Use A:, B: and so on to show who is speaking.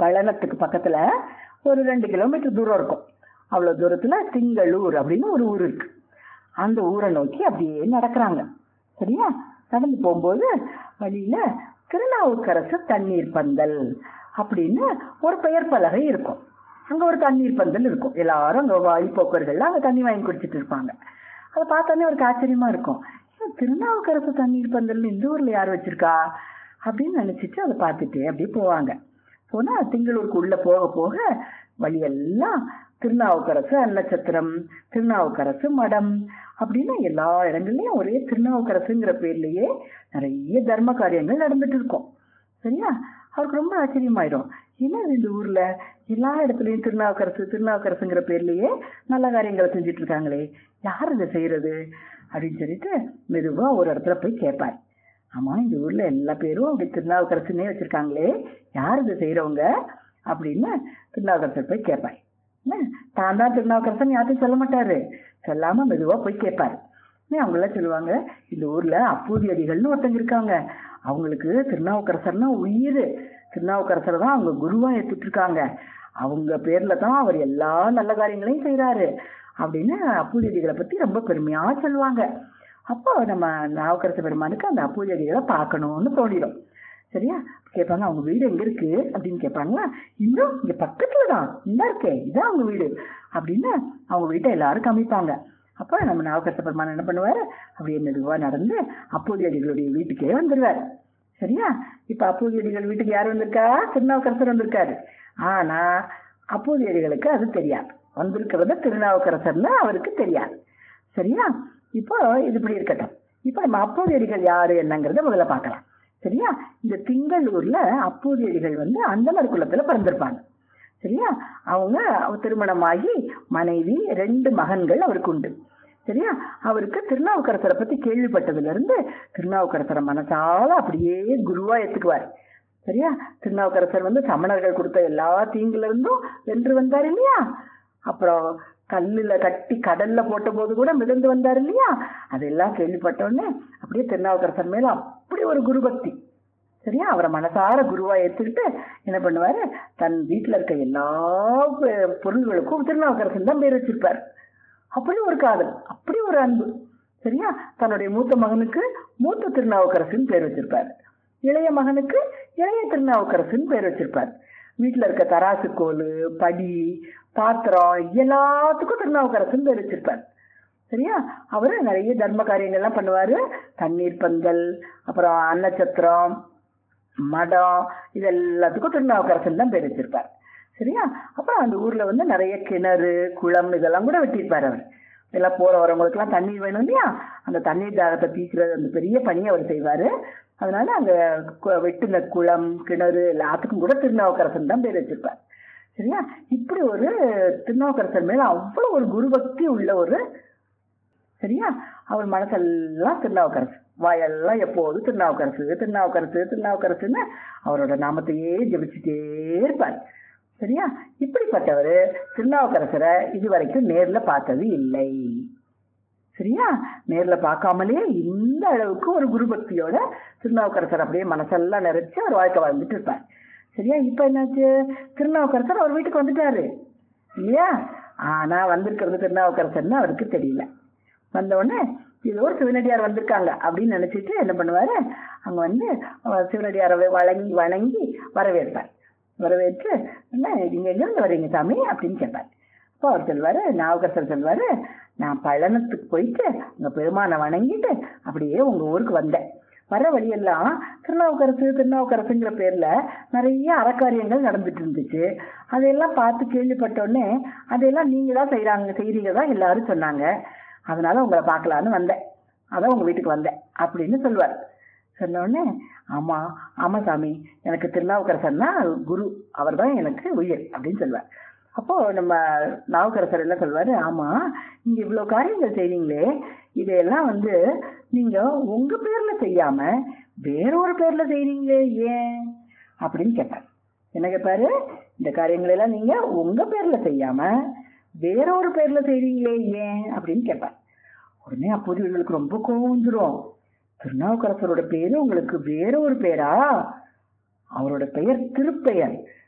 A: பழனத்துக்கு பக்கத்துல ஒரு ரெண்டு கிலோமீட்டர் தூரம் இருக்கும் அவ்வளவு தூரத்துல திங்களூர் அப்படின்னு ஒரு ஊர் இருக்கு அந்த ஊரை நோக்கி அப்படியே நடக்கிறாங்க சரியா நடந்து போகும்போது வழியில திருநாவுக்கரசு தண்ணீர் பந்தல் அப்படின்னு ஒரு பெயர் பலகை இருக்கும் அங்க ஒரு தண்ணீர் பந்தல் இருக்கும் எல்லாரும் அங்க வழிபோக்கர்கள் அங்க தண்ணி வாங்கி குடிச்சிட்டு இருப்பாங்க அதை பார்த்தோன்னே ஒரு ஆச்சரியமா இருக்கும் ஏன் திருநாவுக்கரசு தண்ணீர் பந்தல் இந்த ஊர்ல யார் வச்சிருக்கா அப்படின்னு நினைச்சிட்டு அதை பார்த்துட்டு அப்படியே போவாங்க போனா திங்களூருக்கு உள்ள போக போக வழியெல்லாம் திருநாவுக்கரசு அன்னச்சத்திரம் திருநாவுக்கரசு மடம் அப்படின்னு எல்லா இடங்கள்லயும் ஒரே திருநாவுக்கரசுங்கிற பேர்லயே நிறைய தர்ம காரியங்கள் நடந்துட்டு இருக்கும் சரியா அவருக்கு ரொம்ப ஆச்சரியமாயிடும் என்ன இது இந்த ஊர்ல எல்லா இடத்துலயும் திருநாவுக்கரசு திருநாவுக்கரசுங்கிற பேர்லயே நல்ல காரியங்களை செஞ்சுட்டு இருக்காங்களே யார் இதை செய்யறது அப்படின்னு சொல்லிட்டு மெதுவா ஒரு இடத்துல போய் கேட்பார் ஆமா இந்த ஊர்ல எல்லா பேரும் அப்படி திருநாவுக்கரசுன்னே வச்சிருக்காங்களே யார் இதை செய்யறவங்க அப்படின்னு திருநாவுக்கரசர் போய் கேட்பார் என்ன தான் தான் திருநாவுக்கரசன் யார்ட்டும் சொல்ல மாட்டாரு சொல்லாம மெதுவா போய் கேட்பாரு அவங்க எல்லாம் சொல்லுவாங்க இந்த ஊர்ல அப்பூதி அடிகள்னு ஒருத்தங்க இருக்காங்க அவங்களுக்கு திருநாவுக்கரசர்னா உயிர் திருநாவுக்கரசர் தான் அவங்க குருவா ஏத்துட்டு இருக்காங்க அவங்க பேர்ல தான் அவர் எல்லா நல்ல காரியங்களையும் செய்யறாரு அப்படின்னு அப்பூதி அடிகளை பத்தி ரொம்ப பெருமையா சொல்லுவாங்க அப்போ நம்ம நாவுக்கரச பெருமானுக்கு அந்த அப்பூதி அடிகளை பார்க்கணும்னு தோணிடும் சரியா கேட்பாங்க அவங்க வீடு எங்க இருக்கு அப்படின்னு கேட்பாங்களா இன்னும் இங்க பக்கத்துல தான் இந்த இருக்கே இதான் அவங்க வீடு அப்படின்னு அவங்க வீட்டை எல்லாரும் காமிப்பாங்க அப்போ நம்ம நாவுக்கரச பெருமான் என்ன பண்ணுவாரு அப்படியே மெதுவா நடந்து அப்போதி அடிகளுடைய வீட்டுக்கே வந்துருவார் சரியா இப்ப அப்போதி அடிகள் வீட்டுக்கு யார் வந்திருக்கா திருநாவுக்கரசர் வந்திருக்காரு ஆனா அப்போதி அடிகளுக்கு அது தெரியாது வந்திருக்கிறத திருநாவுக்கரசர்னு அவருக்கு தெரியாது சரியா இப்போ இது இப்படி இருக்கட்டும் இப்போ நம்ம அப்போதி அடிகள் யாரு என்னங்கிறத முதல்ல பார்க்கலாம் சரியா இந்த திங்களூர்ல அப்போதி அடிகள் வந்து அந்தனர் குலத்துல பிறந்திருப்பாங்க சரியா அவங்க திருமணமாகி மனைவி ரெண்டு மகன்கள் அவருக்கு உண்டு சரியா அவருக்கு திருநாவுக்கரசரை பத்தி கேள்விப்பட்டதுல இருந்து திருநாவுக்கரசரை மனசால அப்படியே குருவா எடுத்துக்குவார் சரியா திருநாவுக்கரசர் வந்து சமணர்கள் கொடுத்த எல்லா தீங்குல இருந்தும் வென்று வந்தார் இல்லையா அப்புறம் கல்லுல கட்டி கடல்ல போட்ட போது கூட மிதந்து வந்தார் இல்லையா அதெல்லாம் கேள்விப்பட்டோடனே அப்படியே திருநாவுக்கரசர் மேல அப்படி ஒரு குரு பக்தி சரியா அவரை மனசார குருவா ஏத்துக்கிட்டு என்ன பண்ணுவாரு தன் வீட்டுல இருக்க எல்லா பொருள்களுக்கும் திருநாவுக்கரசன் தான் பேர் வச்சிருப்பார் அப்படி ஒரு காதல் அப்படி ஒரு அன்பு சரியா தன்னுடைய மூத்த மகனுக்கு மூத்த திருநாவுக்கரசுன்னு பேர் வச்சிருப்பார் இளைய மகனுக்கு இளைய திருநாவுக்கரசுன்னு பேர் வச்சிருப்பார் வீட்டுல இருக்க தராசு கோல் படி பாத்திரம் எல்லாத்துக்கும் திருநாவுக்கரசுன்னு பேர் வச்சிருப்பார் சரியா அவரு நிறைய தர்ம காரியங்கள்லாம் பண்ணுவாரு தண்ணீர் பந்தல் அப்புறம் அன்னச்சத்திரம் மடம் இது எல்லாத்துக்கும் திருநாவுக்கரசன் தான் பேர் வச்சிருப்பார் சரியா அப்புறம் அந்த ஊர்ல வந்து நிறைய கிணறு குளம் இதெல்லாம் கூட வெட்டியிருப்பார் அவர் எல்லாம் போற வரவங்களுக்குலாம் தண்ணீர் வேணும் இல்லையா அந்த தண்ணீர் தாகத்தை தீக்கிறது அந்த பெரிய பணியை அவர் செய்வாரு அதனால அந்த வெட்டின குளம் கிணறு எல்லாத்துக்கும் கூட திருநாவுக்கரசன் தான் பேர் வச்சிருப்பார் சரியா இப்படி ஒரு திருநாவுக்கரசர் மேல அவ்வளவு ஒரு குரு பக்தி உள்ள ஒரு சரியா அவர் மனசெல்லாம் திருநாவுக்கரசு வாயெல்லாம் எப்போதும் திருநாவுக்கரசு திருநாவுக்கரசு திருநாவுக்கரசுன்னு அவரோட நாமத்தையே ஜபிச்சுட்டே இருப்பார் சரியா இப்படிப்பட்டவர் திருநாவுக்கரசரை இது வரைக்கும் நேர்ல பார்த்தது இல்லை சரியா நேர்ல பார்க்காமலே இந்த அளவுக்கு ஒரு குரு பக்தியோட திருநாவுக்கரசர் அப்படியே மனசெல்லாம் நிறைச்சு அவர் வாழ்க்கை வாழ்ந்துட்டு இருப்பார் சரியா இப்ப என்னாச்சு திருநாவுக்கரசர் அவர் வீட்டுக்கு வந்துட்டாரு இல்லையா ஆனா வந்திருக்கிறது திருநாவுக்கரசர்னு அவருக்கு தெரியல வந்த உடனே இது ஒரு சிவனடியார் வந்திருக்காங்க அப்படின்னு நினைச்சிட்டு என்ன பண்ணுவாரு அங்க வந்து சிவனடியாரை வழங்கி வணங்கி வரவேற்பார் வரவேற்று என்ன நீங்க எங்கிருந்து வரீங்க சாமி அப்படின்னு கேட்பார் அப்போ அவர் சொல்வாரு நாவுக்கரசர் சொல்வாரு நான் பழனத்துக்கு போயிட்டு அங்க பெருமானை வணங்கிட்டு அப்படியே உங்க ஊருக்கு வந்தேன் வர வழியெல்லாம் திருநாவுக்கரசு திருநாவுக்கரசுங்கிற பேர்ல நிறைய அறக்காரியங்கள் நடந்துட்டு இருந்துச்சு அதையெல்லாம் பார்த்து கேள்விப்பட்டோடனே அதையெல்லாம் நீங்க தான் செய்யறாங்க செய்றீங்க தான் எல்லாரும் சொன்னாங்க அதனால உங்களை பார்க்கலான்னு வந்தேன் அதான் உங்க வீட்டுக்கு வந்தேன் அப்படின்னு சொல்லுவார் சொன்ன உடனே ஆமா ஆமா சாமி எனக்கு திருநாவுக்கரசர்னா குரு அவர் தான் எனக்கு உயிர் அப்படின்னு சொல்லுவார் அப்போ நம்ம நாவுக்கரசர் என்ன சொல்வாரு ஆமா நீங்க இவ்வளவு காரியங்கள் செய்றீங்களே இதையெல்லாம் வந்து நீங்க உங்க பேர்ல செய்யாம வேற ஒரு பேர்ல செய்றீங்களே ஏன் அப்படின்னு கேட்பார் என்ன கேட்பாரு இந்த காரியங்கள் எல்லாம் நீங்க உங்க பேர்ல செய்யாம வேற ஒரு பேர்ல செய்றீங்களே ஏன் அப்படின்னு கேட்பார் உடனே அப்போது இவங்களுக்கு ரொம்ப கோவம் வந்துடும் திருநாவுக்கரசரோட பேரு உங்களுக்கு வேற ஒரு பேரா அவரோட பெயர் திருப்பெயர்